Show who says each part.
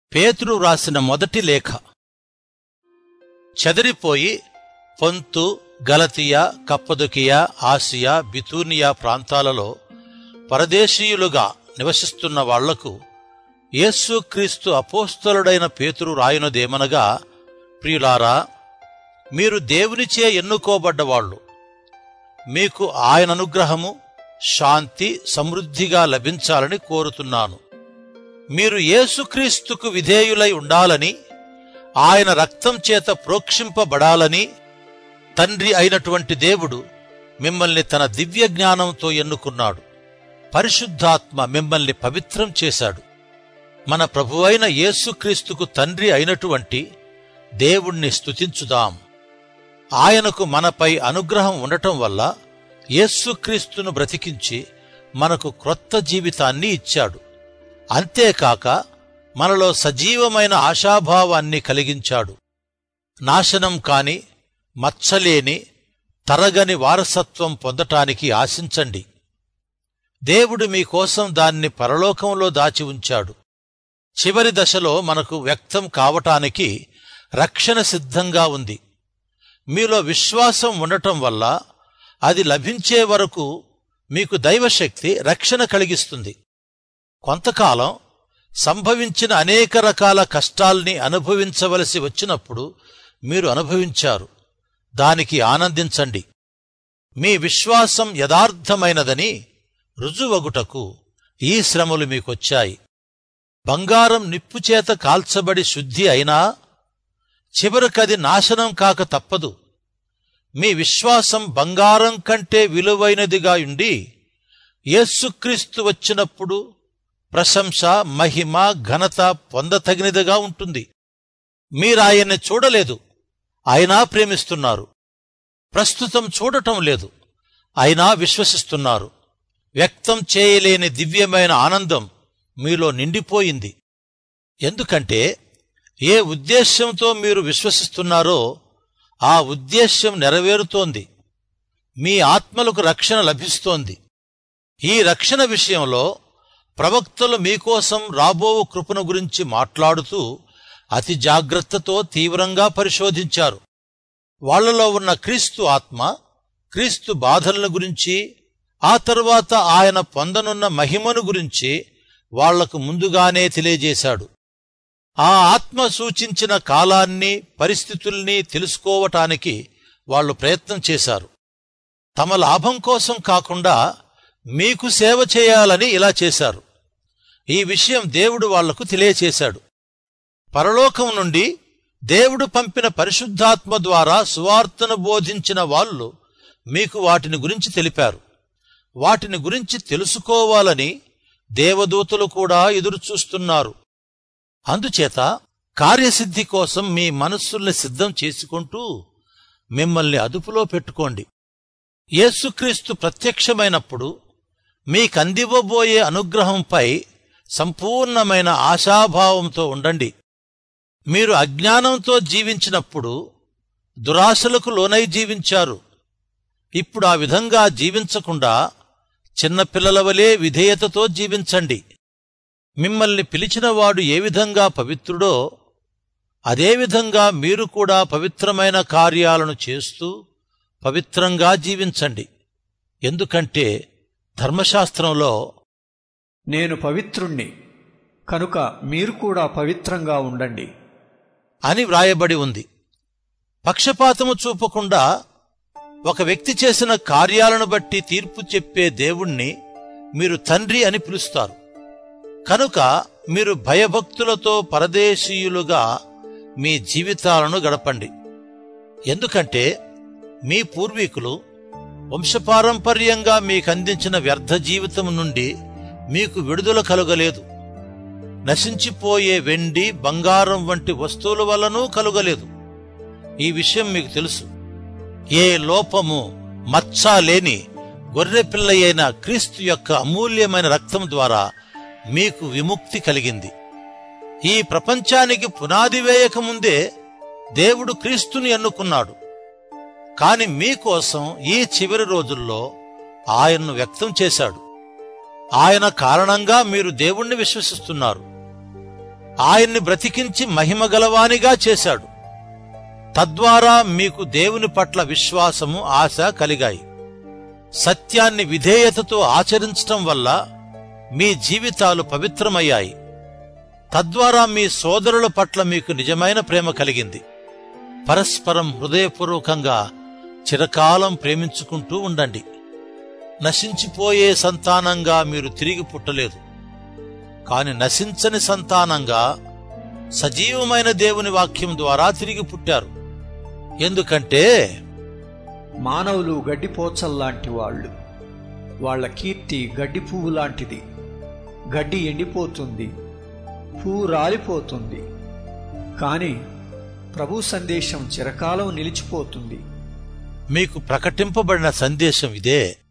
Speaker 1: పేతురు రాసిన మొదటి లేఖ చెదిరిపోయి పొంతు గలతియ కప్పదొకియ ఆసియా బితూనియా ప్రాంతాలలో పరదేశీయులుగా నివసిస్తున్న వాళ్లకు యేసుక్రీస్తు అపోస్తలుడైన పేతురు రాయునదేమనగా ప్రియులారా మీరు దేవునిచే ఎన్నుకోబడ్డవాళ్లు మీకు ఆయన అనుగ్రహము శాంతి సమృద్ధిగా లభించాలని కోరుతున్నాను మీరు యేసుక్రీస్తుకు విధేయులై ఉండాలని ఆయన రక్తం చేత ప్రోక్షింపబడాలని తండ్రి అయినటువంటి దేవుడు మిమ్మల్ని తన దివ్య జ్ఞానంతో ఎన్నుకున్నాడు పరిశుద్ధాత్మ మిమ్మల్ని పవిత్రం చేశాడు మన ప్రభువైన యేసుక్రీస్తుకు తండ్రి అయినటువంటి దేవుణ్ణి స్తుతించుదాం ఆయనకు మనపై అనుగ్రహం ఉండటం వల్ల యేసుక్రీస్తును బ్రతికించి మనకు క్రొత్త జీవితాన్ని ఇచ్చాడు అంతేకాక మనలో సజీవమైన ఆశాభావాన్ని కలిగించాడు నాశనం కాని మచ్చలేని తరగని వారసత్వం పొందటానికి ఆశించండి దేవుడు మీకోసం దాన్ని పరలోకంలో దాచి ఉంచాడు చివరి దశలో మనకు వ్యక్తం కావటానికి రక్షణ సిద్ధంగా ఉంది మీలో విశ్వాసం ఉండటం వల్ల అది లభించే వరకు మీకు దైవశక్తి రక్షణ కలిగిస్తుంది కొంతకాలం సంభవించిన అనేక రకాల కష్టాల్ని అనుభవించవలసి వచ్చినప్పుడు మీరు అనుభవించారు దానికి ఆనందించండి మీ విశ్వాసం యథార్థమైనదని రుజువగుటకు ఈ శ్రమలు మీకొచ్చాయి బంగారం నిప్పుచేత కాల్చబడి శుద్ధి అయినా చివరికది నాశనం కాక తప్పదు మీ విశ్వాసం బంగారం కంటే విలువైనదిగా ఉండి యేసుక్రీస్తు వచ్చినప్పుడు ప్రశంస మహిమ ఘనత పొందతగినదిగా ఉంటుంది మీరాయన్ని చూడలేదు అయినా ప్రేమిస్తున్నారు ప్రస్తుతం చూడటం లేదు అయినా విశ్వసిస్తున్నారు వ్యక్తం చేయలేని దివ్యమైన ఆనందం మీలో నిండిపోయింది ఎందుకంటే ఏ ఉద్దేశ్యంతో మీరు విశ్వసిస్తున్నారో ఆ ఉద్దేశ్యం నెరవేరుతోంది మీ ఆత్మలకు రక్షణ లభిస్తోంది ఈ రక్షణ విషయంలో ప్రవక్తలు మీకోసం రాబో కృపను గురించి మాట్లాడుతూ అతి జాగ్రత్తతో తీవ్రంగా పరిశోధించారు వాళ్లలో ఉన్న క్రీస్తు ఆత్మ క్రీస్తు బాధలను గురించి ఆ తరువాత ఆయన పొందనున్న మహిమను గురించి వాళ్లకు ముందుగానే తెలియజేశాడు ఆ ఆత్మ సూచించిన కాలాన్ని పరిస్థితుల్ని తెలుసుకోవటానికి వాళ్లు ప్రయత్నం చేశారు తమ లాభం కోసం కాకుండా మీకు సేవ చేయాలని ఇలా చేశారు ఈ విషయం దేవుడు వాళ్లకు తెలియచేశాడు పరలోకం నుండి దేవుడు పంపిన పరిశుద్ధాత్మ ద్వారా సువార్తను బోధించిన వాళ్ళు మీకు వాటిని గురించి తెలిపారు వాటిని గురించి తెలుసుకోవాలని దేవదూతలు కూడా ఎదురుచూస్తున్నారు అందుచేత కార్యసిద్ధి కోసం మీ మనస్సుల్ని సిద్ధం చేసుకుంటూ మిమ్మల్ని అదుపులో పెట్టుకోండి యేసుక్రీస్తు ప్రత్యక్షమైనప్పుడు మీకందివ్వబోయే అనుగ్రహంపై సంపూర్ణమైన ఆశాభావంతో ఉండండి మీరు అజ్ఞానంతో జీవించినప్పుడు దురాశలకు లోనై జీవించారు ఇప్పుడు ఆ విధంగా జీవించకుండా చిన్నపిల్లల వలె విధేయతతో జీవించండి మిమ్మల్ని పిలిచినవాడు ఏ విధంగా పవిత్రుడో అదేవిధంగా మీరు కూడా పవిత్రమైన కార్యాలను చేస్తూ పవిత్రంగా జీవించండి ఎందుకంటే ధర్మశాస్త్రంలో
Speaker 2: నేను పవిత్రుణ్ణి కనుక మీరు కూడా పవిత్రంగా ఉండండి
Speaker 1: అని వ్రాయబడి ఉంది పక్షపాతము చూపకుండా ఒక వ్యక్తి చేసిన కార్యాలను బట్టి తీర్పు చెప్పే దేవుణ్ణి మీరు తండ్రి అని పిలుస్తారు కనుక మీరు భయభక్తులతో పరదేశీయులుగా మీ జీవితాలను గడపండి ఎందుకంటే మీ పూర్వీకులు వంశపారంపర్యంగా మీకందించిన వ్యర్థ జీవితం నుండి మీకు విడుదల కలుగలేదు నశించిపోయే వెండి బంగారం వంటి వస్తువుల వల్లనూ కలుగలేదు ఈ విషయం మీకు తెలుసు ఏ లోపము మచ్చ లేని గొర్రెపిల్ల అయిన క్రీస్తు యొక్క అమూల్యమైన రక్తం ద్వారా మీకు విముక్తి కలిగింది ఈ ప్రపంచానికి పునాది వేయకముందే దేవుడు క్రీస్తుని ఎన్నుకున్నాడు కాని మీకోసం ఈ చివరి రోజుల్లో ఆయన్ను వ్యక్తం చేశాడు ఆయన కారణంగా మీరు దేవుణ్ణి విశ్వసిస్తున్నారు ఆయన్ని బ్రతికించి మహిమగలవానిగా చేశాడు తద్వారా మీకు దేవుని పట్ల విశ్వాసము ఆశ కలిగాయి సత్యాన్ని విధేయతతో ఆచరించటం వల్ల మీ జీవితాలు పవిత్రమయ్యాయి తద్వారా మీ సోదరుల పట్ల మీకు నిజమైన ప్రేమ కలిగింది పరస్పరం హృదయపూర్వకంగా చిరకాలం ప్రేమించుకుంటూ ఉండండి నశించిపోయే సంతానంగా మీరు తిరిగి పుట్టలేదు కాని నశించని సంతానంగా సజీవమైన దేవుని వాక్యం ద్వారా తిరిగి పుట్టారు ఎందుకంటే
Speaker 2: మానవులు గడ్డిపోచల్లాంటి వాళ్ళు వాళ్ళ కీర్తి గడ్డి పువ్వు లాంటిది గడ్డి ఎండిపోతుంది పువ్వు రాలిపోతుంది కానీ ప్రభు సందేశం చిరకాలం నిలిచిపోతుంది
Speaker 1: మీకు ప్రకటింపబడిన సందేశం ఇదే